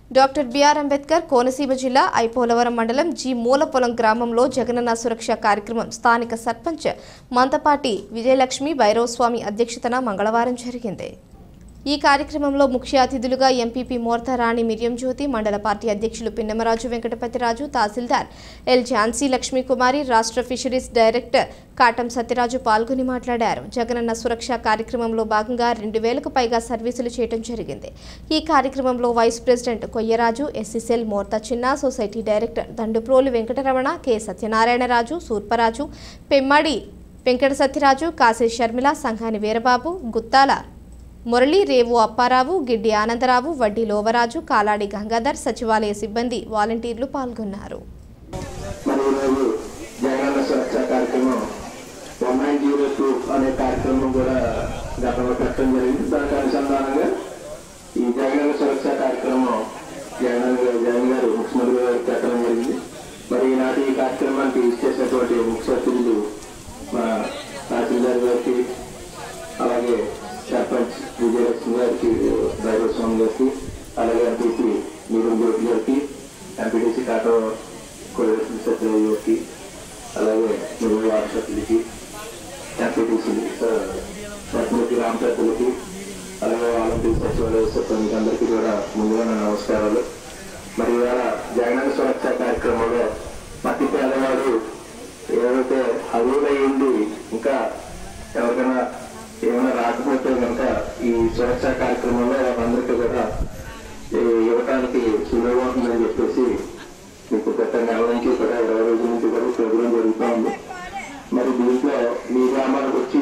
doctor BR Ambedkar Konaseema జిల్లా ఐపోలవరం మండలం G మూలపొలం గ్రామంలో జగనన్న సురక్ష కార్యక్రమం స్థానిక సర్పంచ్ మంతపాటి విజయలక్ష్మి భైరవస్వామి అధ్యక్షతన మంగళవారం జరిగింది ఈ కార్యక్రమంలో ముఖ్య అతిథులుగా ఎంపీపీ మోర్తా రాణి మిర్యం జ్యోతి మండల పార్టీ అధ్యక్షులు పిన్నమరాజు వెంకటపతిరాజు తహసీల్దార్ ఎల్ ఝాన్సీ లక్ష్మీకుమారి రాష్ట్ర ఫిషరీస్ డైరెక్టర్ కాటం సత్యరాజు పాల్గొని మాట్లాడారు జగనన్న సురక్ష కార్యక్రమంలో భాగంగా రెండు వేలకు పైగా సర్వీసులు చేయడం జరిగింది ఈ కార్యక్రమంలో vice president Koyyaraju SC cell Mortha చిన్న society director Danduprolu Venkataramana K Satyanarayanaraju Surparaju Pemmadi Venkata Satyaraju Kasi Sharmila Sanghani Veerababu Guttala Murali Revu Apparao Giddi Anandarao Vaddi Lovaraju కాలాడి Gangadhar సచివాలయ సిబ్బంది వాలంటీర్లు పాల్గొన్నారు మరి ఈరోజు జగనన్న సురక్ష కార్యక్రమం వన్ నైన్ జీరో టూ అనే కార్యక్రమం కూడా గతంలో పెట్టడం జరిగింది దానికి అనుసంధానంగా ఈ జగనన్న సురక్ష కార్యక్రమం జగన్ గారు జగన్ గారు ముఖ్యమంత్రి గారు పెట్టడం జరిగింది మరి ఈనాటి ఈ కార్యక్రమానికి ఇచ్చేసినటువంటి ముఖ్య అతిథులు మన తహసీల్దార్ గారికి అలాగే సర్పంచ్ విజయలక్ష్మి గారికి డ్రైవర్ స్వామి గారికి అలాగే ఎంపీసీ నీలం జ్యోతి గారికి ఎంపీటీసీ కాటో కొలెక్షన్ సత్యరావు గారికి అలాగే నువ్వు వారసత్తులకి ఎంపీటీసీ సత్యమూర్తి రామసత్తులకి అలాగే వాలంటీర్ సచివాలయ సిబ్బందికి అందరికీ కూడా ముందుగా నా నమస్కారాలు మరి ఇవాళ జగనన్న సురక్ష కార్యక్రమంలో ప్రతి పేదవాడు ఏదైతే అర్హులయ్యింది ఇంకా ఎవరికైనా ఏమైనా రాకపోతే కనుక ఈ సురక్ష కార్యక్రమంలో వాళ్ళందరికీ కూడా ఈ ఇవ్వటానికి సులువుగా ఉంటుందని చెప్పేసి మీకు గత నెల నుంచి కూడా ఇరవై రోజుల నుంచి కూడా ప్రోగ్రాం జరుగుతూ ఉంది మరి దీంట్లో మీ గ్రామానికి వచ్చి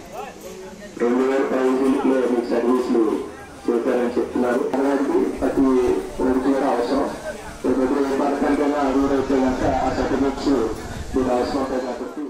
రెండు వేల ప్రైవేజీలకి మీకు సర్వీసులు చేశారని చెప్తున్నారు అలాంటి ప్రతి రోజు కూడా అవసరం ప్రతి ఏ పథకానికైనా అర్హులైతే కనుక ఆ సర్టిఫికెట్స్ మీకు అవసరం ఉంటాయి కాబట్టి